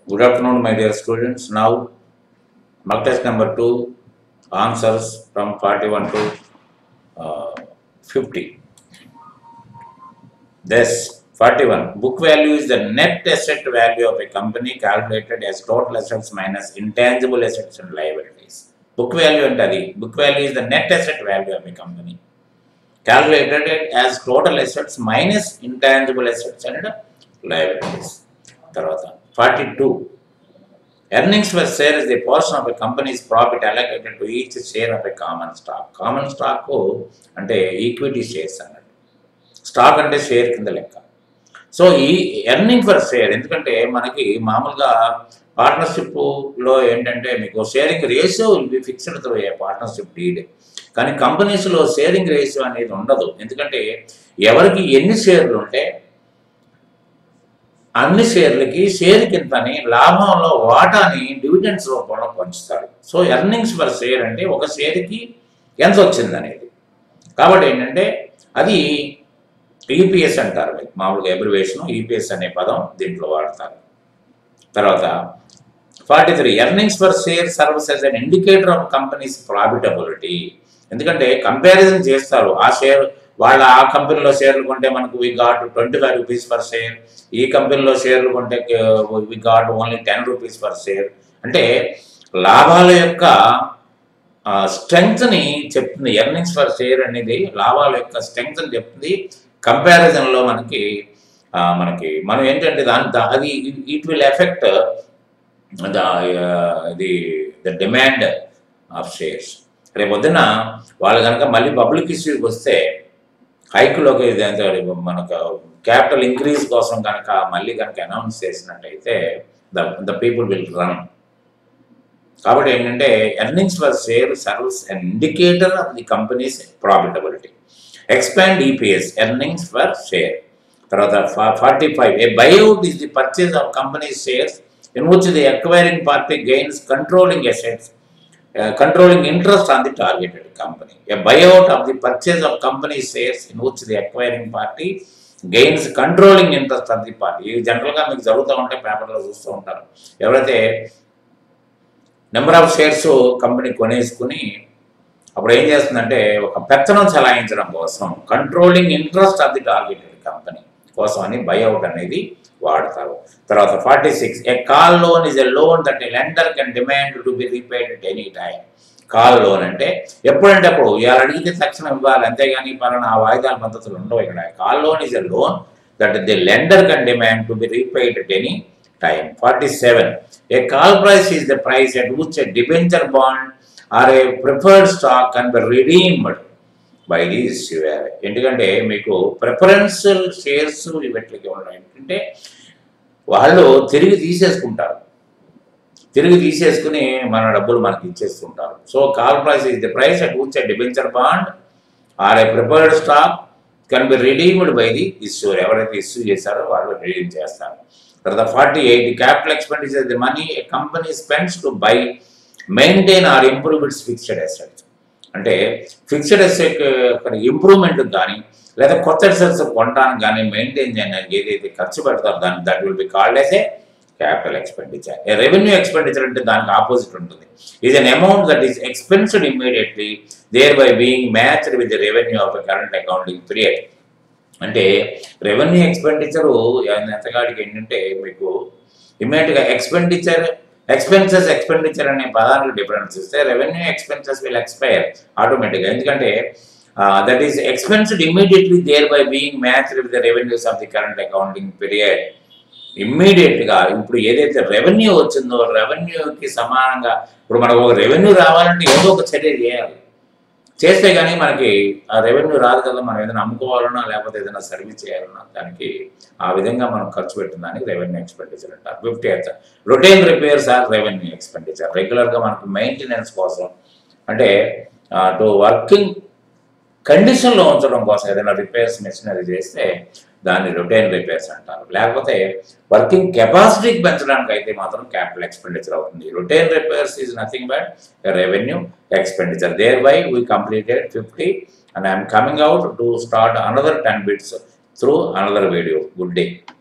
Good afternoon, my dear students. Now, mock test number two, answers from 41 to uh, 50. This 41. Book value is the net asset value of a company calculated as total assets minus intangible assets and liabilities. Book value అంటే అది book value is the net asset value of a company calculated as total assets minus intangible assets and liabilities. తర్వాత 42. Earnings per share is the portion of a company's profit allocated to each share of a common stock. Common stock అంటే equity shares అన్నట్టు stock అంటే share కింద లెక్క so ఈ earning for share ఎందుకంటే మనకి మామూలుగా పార్ట్నర్షిప్లో ఏంటంటే మీకు sharing ratio will be fixed through a partnership deed కానీ కంపెనీస్లో షేరింగ్ రేషియో అనేది ఉండదు ఎందుకంటే ఎవరికి ఎన్ని షేర్లు ఉంటే అన్ని షేర్లకి షేర్ కిందని లాభంలో వాటాని డివిడెండ్స్ రూపంలో పంచుతారు సో ఎర్నింగ్స్ పర్ షేర్ అంటే ఒక షేర్కి ఎంత వచ్చింది అనేది కాబట్టి ఏంటంటే అది ఈపీఎస్ అంటారు మీకు మామూలుగా ఎబ్రివేషన్ ఈపీఎస్ అనే పదం దీంట్లో వాడతారు తర్వాత forty three earnings per share service as an indicator of companies profitability ఎందుకంటే కంపారిజన్ చేస్తారు ఆ షేర్ వాళ్ళ ఆ కంపెనీలో షేర్లు కొంటే మనకు we got twenty five rupees per share ఈ కంపెనీలో షేర్లు కొంటే we got only ten rupees per share అంటే లాభాల యొక్క స్ట్రెంగ్త్ని చెప్తుంది ఎర్నింగ్స్ పర్ షేర్ అనేది లాభాల యొక్క స్ట్రెంగ్త్ని చెప్తుంది కంపారిజన్లో మనకి ఆ, మనకి మనం ఏంటంటే దాని దా- అది ఇట్ విల్ ఎఫెక్ట్ ద ఇది ద డిమాండ్ ఆఫ్ షేర్స్ రేపు పొద్దున వాళ్ళు కనుక మళ్ళీ పబ్లిక్ ఇష్యూకి వస్తే హైక్లోకి మనకు క్యాపిటల్ ఇంక్రీజ్ కోసం కనుక మళ్ళీ కనుక అనౌన్స్ చేసినట్టయితే the the people will run కాబట్టి ఏంటంటే earnings for share service an indicator of the companies profitability expand EPS earnings for share తర్వాత forty five a buyout is the purchase of company shares in which the acquiring party gains controlling assets controlling interest on the targeted company a buyout of the purchase of company shares in which the acquiring party gains controlling interest on the party ఇవి జనరల్గా మీకు జరుగుతూ ఉంటాయి పేపర్లో చూస్తూ ఉంటారు ఎవరైతే number of shares company కొనేసుకుని అప్పుడు ఏం చేస్తుందంటే ఒక పెత్తనం చలాయించడం కోసం controlling interest of the targeted company కోసం అని బైఅవుట్ అనేది వాడతారు తర్వాత forty six a call loan is a loan that a lender can demand to be repaid at any time call loan అంటే ఎప్పుడంటే అప్పుడు ఇవాళ అడిగితే తక్షణం ఇవ్వాలి అంతేగాని పలానా ఆ వాయిదాల పద్ధతులు ఉండవు ఇక్కడ call loan is a loan that the lender can demand to be repaid at any time forty seven a call price is the price at which a debenture bond or a preferred stock can be redeemed by the issuer ఎందుకంటే మీకు preferential shares ఇవట్లకి ఉన్నాయి ఏంటంటే వాళ్ళు తిరిగి తీసేసుకుంటారు తిరిగి తీసేసుకుని మన డబ్బులు మనకి ఇచ్చేస్తుంటారు so call price is the price at which debenture bond or a preferred stock can be redeemed by the issuer ఎవరైతే ఇష్యూ చేశారో వాళ్ళు రిడీమ్ చేస్తారు తర్వాత forty eight capital expenditure the money a company spends to buy maintain or improve its fixed assets అంటే fixed asset improvement కానీ లేదా కొత్త assets కొనడానికి కానీ మెయింటైన్ చేయడానికి ఏదైతే ఖర్చు పెడతారో దాన్ని that will be called as a capital expenditure revenue expenditure అంటే దానికి ఆపోజిట్ ఉంటుంది ఇది an amount that is expensed immediately thereby being matched with the revenue of current accounting period అంటే రెవెన్యూ ఎక్స్పెండిచరు ఎంతగాడికి ఏంటంటే మీకు ఇమ్మీడియట్గా ఎక్స్పెండిచర్ ఎక్స్పెన్సెస్ ఎక్స్పెండిచర్ అనే పదానికి డిఫరెన్స్ ఇస్తే రెవెన్యూ ఎక్స్పెన్సెస్ విల్ ఎక్స్పైర్ ఆటోమేటిక్గా ఎందుకంటే that is expensed immediately thereby being match with the revenues of the current accounting period ఇమ్మీడియట్గా ఇప్పుడు ఏదైతే రెవెన్యూ వచ్చిందో రెవెన్యూకి సమానంగా ఇప్పుడు మనకు ఒక రెవెన్యూ రావాలంటే ఏదో ఒక చర్య చేయాలి చేస్తే కానీ మనకి ఆ రెవెన్యూ రాదు కదా మనం ఏదైనా అమ్ముకోవాలన్నా లేకపోతే ఏదైనా సర్వీస్ చేయాలన్నా దానికి ఆ విధంగా మనం ఖర్చు పెట్టిన దానికి రెవెన్యూ ఎక్స్పెండిచర్ అంటారు fifty routine repairs are revenue expenditure రెగ్యులర్గా మనకు మెయింటెనెన్స్ కోసం అంటే టు వర్కింగ్ కండిషన్లో ఉంచడం కోసం ఏదైనా రిపేర్స్ మెషినరీ చేస్తే దాన్ని రొటైన్ రిపేర్స్ అంటారు లేకపోతే వర్కింగ్ కెపాసిటీకి పెంచడానికి అయితే మాత్రం క్యాపిటల్ ఎక్స్పెండిచర్ అవుతుంది routine repairs is nothing but revenue expenditure thereby we completed fifty and I'm coming out to start another ten bits through another video good day